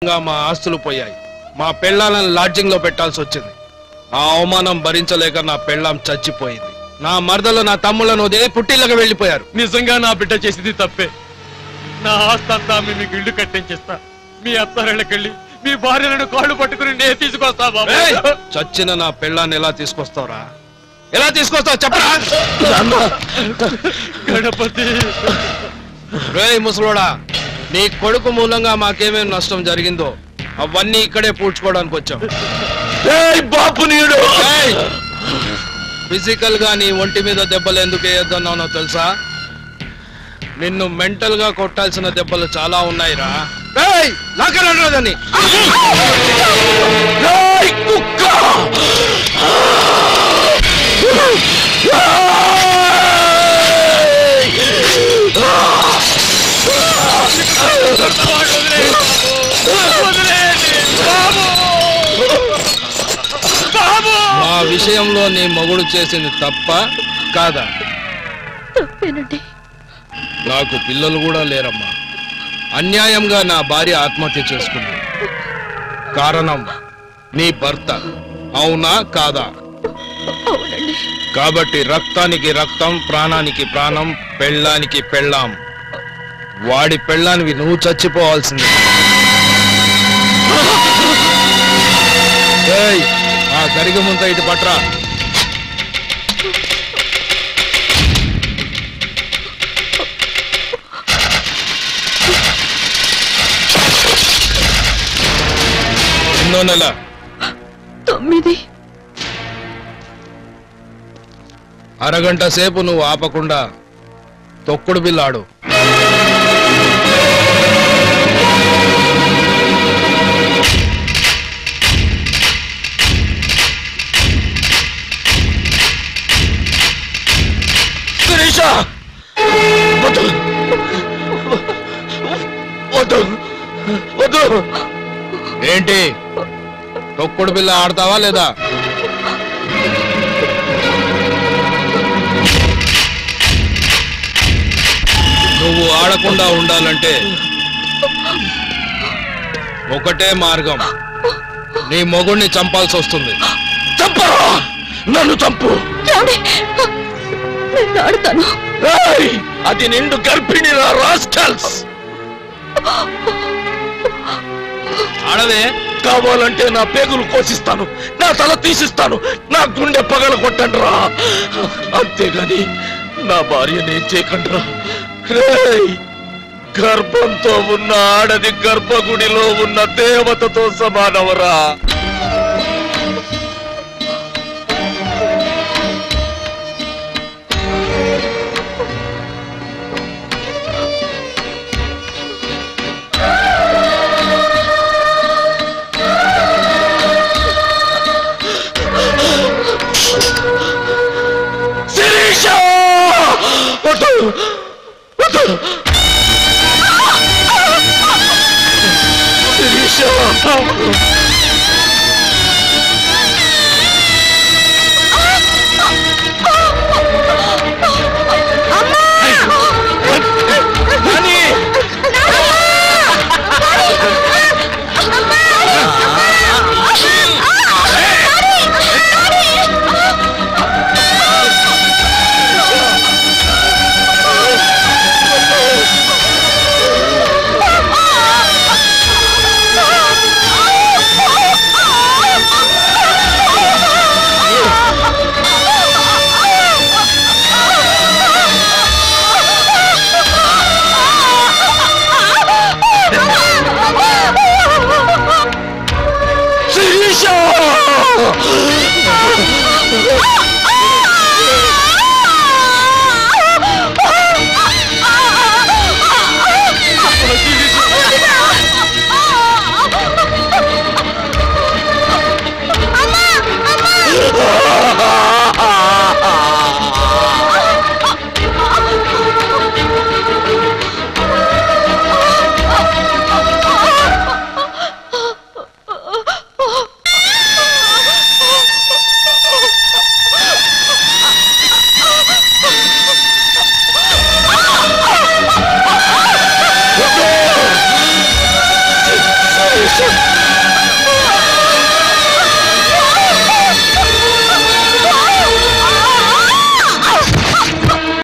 ఇంకా మా ఆస్తులు పోయాయి మా పెళ్ళాలను లాడ్జింగ్ లో పెట్టాల్సి వచ్చింది ఆ అవమానం భరించలేక నా పెళ్ళాం చచ్చిపోయింది నా మరదలు నా తమ్ముళ్ళను వదిలి పుట్టిళ్ళకి వెళ్ళిపోయారు నిజంగా నా బిడ్డ చేసింది తప్పే నా ఆస్తి అంతా మీ మీకు ఇల్లు కట్టించేస్తా మీ అత్తారెళ్ళకెళ్ళి మీ భార్యలను కాళ్ళు పట్టుకుని నేను తీసుకొస్తా బాబు ఏయ్! చచ్చిన నా పెళ్ళాన్ని ఎలా తీసుకొస్తావురా ఎలా తీసుకొస్తావు చెప్పరా గణపతి రేయ్ ముసలోడా నీ కొడుకు మూలంగా మాకేమేం నష్టం జరిగిందో అవన్నీ ఇక్కడే పూడ్చుకోవడానికి వచ్చాం బాపు నీడు ఫిజికల్ గా నీ ఒంటి మీద దెబ్బలు ఎందుకు వేయొద్దన్నానో తెలుసా నిన్ను మెంటల్ గా కొట్టాల్సిన దెబ్బలు చాలా ఉన్నాయిరా ఏయ్, లాకరండ్రాదని. మా విషయంలో నీ మొగుడు చేసింది తప్ప కాదా తప్పేనండి నాకు పిల్లలు కూడా లేరమ్మా అన్యాయంగా నా భార్య ఆత్మహత్య చేసుకుంది కారణం నీ భర్త అవునా కాదా అవునండి కాబట్టి రక్తానికి రక్తం ప్రాణానికి ప్రాణం పెళ్ళానికి పెళ్ళాం వాడి పెళ్ళానివి నువ్వు చచ్చిపోవాల్సింది ఏయ్, ఆ గరిగ ముంత ఇటు పట్రా ఎన్నో నెల తొమ్మిది అరగంట సేపు నువ్వు ఆపకుండా తొక్కుడు బిల్లాడు శిరీష వద్దు వద్దు వద్దు ఏంటి తొక్కుడు బిల్ల ఆడతావా లేదా నువ్వు ఆడకుండా ఉండాలంటే ఒకటే మార్గం నీ మొగుణ్ణి చంపాల్సి వస్తుంది చంపరా నన్ను చంపు ఏమండి? నేను ఆడతాను ఏయ్! అది నిండు గర్భిణి రాస్కల్స్ ఆడవే కావాలంటే నా పేగులు కోసిస్తాను నా తల తీసిస్తాను నా గుండె పగల కొట్టండి రా అంతేగాని నా భార్యని చేయకండి రా రేయ్! గర్భంతో ఉన్న ఆడది గర్భగుడిలో ఉన్న దేవతతో సమానవరా శిరీష వద్దు వద్దు శిరీష